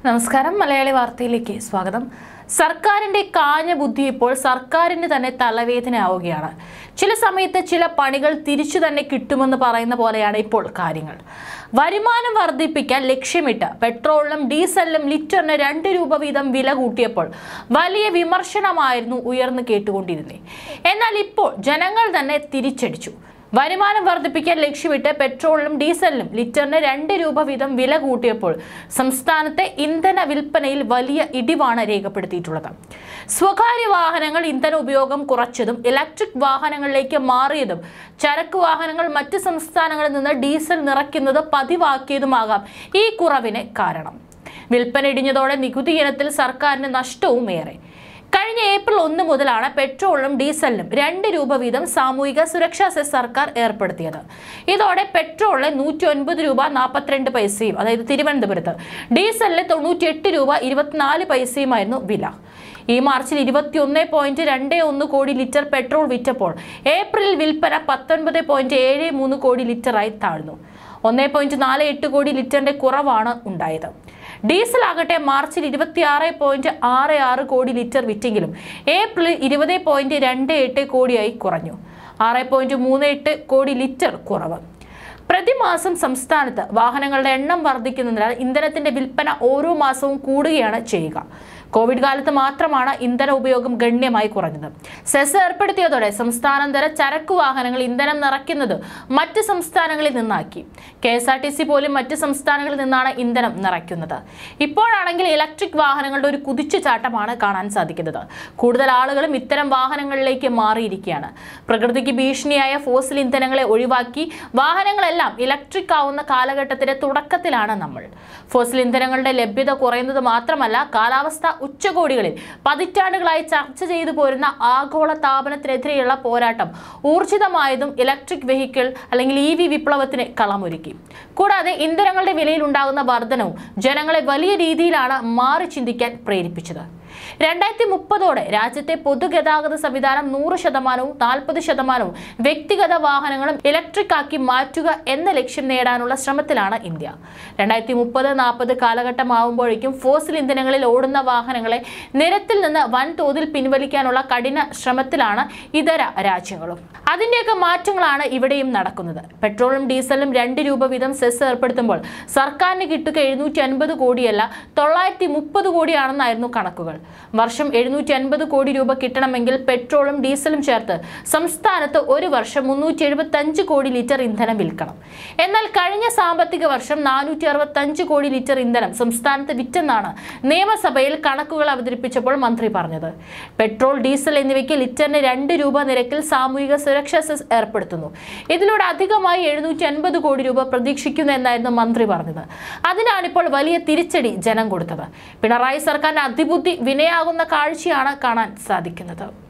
നമസ്കാരം മലയാളി വാർത്തയിലേക്ക് സ്വാഗതം സർക്കാരിന്റെ കാഞ്ഞ ബുദ്ധി ഇപ്പോൾ സർക്കാരിന് തന്നെ തലവേദനയാവുകയാണ് ചില സമയത്ത് ചില പണികൾ തിരിച്ചു തന്നെ കിട്ടുമെന്ന് പറയുന്ന പോലെയാണ് ഇപ്പോൾ കാര്യങ്ങൾ വരുമാനം വർദ്ധിപ്പിക്കാൻ ലക്ഷ്യമിട്ട് പെട്രോളിനും ഡീസലിനും ലിറ്ററിന് രണ്ട് രൂപ വീതം വില കൂട്ടിയപ്പോൾ വലിയ വിമർശനമായിരുന്നു ഉയർന്നു കേട്ടുകൊണ്ടിരുന്നത് എന്നാൽ ഇപ്പോൾ ജനങ്ങൾ തന്നെ തിരിച്ചടിച്ചു വരുമാനം വർദ്ധിപ്പിക്കാൻ ലക്ഷ്യമിട്ട് പെട്രോളിനും ഡീസലിനും ലിറ്ററിന് രണ്ട് രൂപ വീതം വില കൂട്ടിയപ്പോൾ സംസ്ഥാനത്തെ ഇന്ധന വിൽപ്പനയിൽ വലിയ ഇടിവാണ് രേഖപ്പെടുത്തിയിട്ടുള്ളത് സ്വകാര്യ വാഹനങ്ങൾ ഇന്ധന ഉപയോഗം കുറച്ചതും ഇലക്ട്രിക് വാഹനങ്ങളിലേക്ക് മാറിയതും ചരക്ക് വാഹനങ്ങൾ മറ്റ് സംസ്ഥാനങ്ങളിൽ നിന്ന് ഡീസൽ നിറയ്ക്കുന്നത് പതിവാക്കിയതുമാകാം ഈ കുറവിന് കാരണം വിൽപ്പന ഇടിഞ്ഞതോടെ നികുതി ഇനത്തിൽ സർക്കാരിന് നഷ്ടവും ഏറെ കഴിഞ്ഞ ഏപ്രിൽ ഒന്ന് മുതലാണ് പെട്രോളിനും ഡീസലിനും രണ്ട് രൂപ വീതം സാമൂഹിക സുരക്ഷാ സെസ് സർക്കാർ ഏർപ്പെടുത്തിയത് ഇതോടെ പെട്രോളിന് നൂറ്റി ഒൻപത് രൂപ നാൽപ്പത്തിരണ്ട് പൈസയും അതായത് തിരുവനന്തപുരത്ത് ഡീസലിന് തൊണ്ണൂറ്റി എട്ട് രൂപ ഇരുപത്തിനാല് പൈസയുമായിരുന്നു വില ഈ മാർച്ചിൽ ഇരുപത്തിയൊന്ന് പോയിന്റ് രണ്ട് ഒന്ന് കോടി ലിറ്റർ പെട്രോൾ വിറ്റപ്പോൾ ഏപ്രിൽ വിൽപ്പന പത്തൊൻപത് പോയിന്റ് ഏഴ് മൂന്ന് കോടി ലിറ്ററായി താഴ്ന്നു ഒന്നേ പോയിന്റ് നാല് എട്ട് കോടി ലിറ്ററിന്റെ കുറവാണ് ഉണ്ടായത് ഡീസൽ ആകട്ടെ മാർച്ചിൽ ഇരുപത്തിയാറ് പോയിന്റ് ആറ് ആറ് കോടി ലിറ്റർ വിറ്റെങ്കിലും ഏപ്രിൽ ഇരുപത് പോയിന്റ് രണ്ട് എട്ട് കോടിയായി കുറഞ്ഞു ആറ് പോയിന്റ് മൂന്ന് എട്ട് കോടി ലിറ്റർ കുറവ് പ്രതിമാസം സംസ്ഥാനത്ത് വാഹനങ്ങളുടെ എണ്ണം വർദ്ധിക്കുന്നതിനാൽ ഇന്ധനത്തിന്റെ വിൽപ്പന ഓരോ മാസവും കൂടുകയാണ് ചെയ്യുക കോവിഡ് കാലത്ത് മാത്രമാണ് ഇന്ധന ഉപയോഗം ഗണ്യമായി കുറഞ്ഞത് സെസ് ഏർപ്പെടുത്തിയതോടെ സംസ്ഥാനാന്തര ചരക്കു വാഹനങ്ങൾ ഇന്ധനം നിറയ്ക്കുന്നത് മറ്റ് സംസ്ഥാനങ്ങളിൽ നിന്നാക്കി K S R T C പോലും മറ്റ് സംസ്ഥാനങ്ങളിൽ നിന്നാണ് ഇന്ധനം നിറയ്ക്കുന്നത് ഇപ്പോഴാണെങ്കിൽ ഇലക്ട്രിക് വാഹനങ്ങളുടെ ഒരു കുതിച്ചുചാട്ടമാണ് കാണാൻ സാധിക്കുന്നത് കൂടുതൽ ആളുകളും ഇത്തരം വാഹനങ്ങളിലേക്ക് മാറിയിരിക്കുകയാണ് പ്രകൃതിക്ക് ഭീഷണിയായ ഫോസിൽ ഇന്ധനങ്ങളെ ഒഴിവാക്കി വാഹനങ്ങളെല്ലാം ഇലക്ട്രിക് ആവുന്ന കാലഘട്ടത്തിന്റെ തുടക്കത്തിലാണ് നമ്മൾ ഫോസിൽ ഇന്ധനങ്ങളുടെ ലഭ്യത കുറയുന്നത് മാത്രമല്ല കാലാവസ്ഥ ഉച്ചകോടികളിൽ പതിറ്റാണ്ടുകളായി ചർച്ച ചെയ്തു പോരുന്ന ആഗോള താപനത്തിനെതിരെയുള്ള പോരാട്ടം ഊർജിതമായതും ഇലക്ട്രിക് വെഹിക്കിൾ അല്ലെങ്കിൽ ഇ വി വിപ്ലവത്തിന് കളമൊരുക്കി കൂടാതെ ഇന്ധനങ്ങളുടെ വിലയിൽ ഉണ്ടാകുന്ന വർധനവും ജനങ്ങളെ വലിയ രീതിയിലാണ് മാറി ചിന്തിക്കാൻ പ്രേരിപ്പിച്ചത് രണ്ടായിരത്തി മുപ്പതോടെ രാജ്യത്തെ പൊതുഗതാഗത സംവിധാനം നൂറ് ശതമാനവും നാൽപ്പത് ശതമാനവും വ്യക്തിഗത വാഹനങ്ങളും ഇലക്ട്രിക് ആക്കി മാറ്റുക എന്ന ലക്ഷ്യം നേടാനുള്ള ശ്രമത്തിലാണ് ഇന്ത്യ രണ്ടായിരത്തി മുപ്പത് നാൽപ്പത് കാലഘട്ടമാവുമ്പോഴേക്കും ഫോസിൽ ഇന്ധനങ്ങളിൽ ഓടുന്ന വാഹനങ്ങളെ നിരത്തിൽ നിന്ന് വൻതോതിൽ പിൻവലിക്കാനുള്ള കഠിന ശ്രമത്തിലാണ് ഇതര രാജ്യങ്ങളും അതിന്റെയൊക്കെ മാറ്റങ്ങളാണ് ഇവിടെയും നടക്കുന്നത് പെട്രോളും ഡീസലും രണ്ട് രൂപ വീതം സെസ് ഏർപ്പെടുത്തുമ്പോൾ സർക്കാരിന് കിട്ടുക എഴുന്നൂറ്റി അൻപത് കോടിയല്ല തൊള്ളായിരത്തി മുപ്പത് കോടിയാണെന്നായിരുന്നു കണക്കുകൾ വർഷം എഴുന്നൂറ്റി അൻപത് കോടി രൂപ കിട്ടണമെങ്കിൽ പെട്രോളും ഡീസലും ചേർത്ത് സംസ്ഥാനത്ത് ഒരു വർഷം മുന്നൂറ്റി എഴുപത്തി അഞ്ച് കോടി ലിറ്റർ ഇന്ധനം വിൽക്കണം എന്നാൽ കഴിഞ്ഞ സാമ്പത്തിക വർഷം നാനൂറ്റി അറുപത്തി അഞ്ച് കോടി ലിറ്റർ ഇന്ധനം സംസ്ഥാനത്ത് വിറ്റെന്നാണ് നിയമസഭയിൽ കണക്കുകൾ അവതരിപ്പിച്ചപ്പോൾ മന്ത്രി പറഞ്ഞത് പെട്രോൾ ഡീസൽ എന്നിവയ്ക്ക് ലിറ്ററിന് രണ്ട് രൂപ നിരക്കിൽ സാമൂഹിക സുരക്ഷാ സെസ് ഏർപ്പെടുത്തുന്നു ഇതിലൂടെ അധികമായി എഴുന്നൂറ്റി അൻപത് കോടി രൂപ പ്രതീക്ഷിക്കുന്നു എന്നായിരുന്നു മന്ത്രി പറഞ്ഞത് അതിനാണിപ്പോൾ വലിയ തിരിച്ചടി ജനം കൊടുത്തത് പിണറായി സർക്കാരിന്റെ അതിബുദ്ധി വിനയാകുന്ന കാഴ്ചയാണ് കാണാൻ സാധിക്കുന്നത്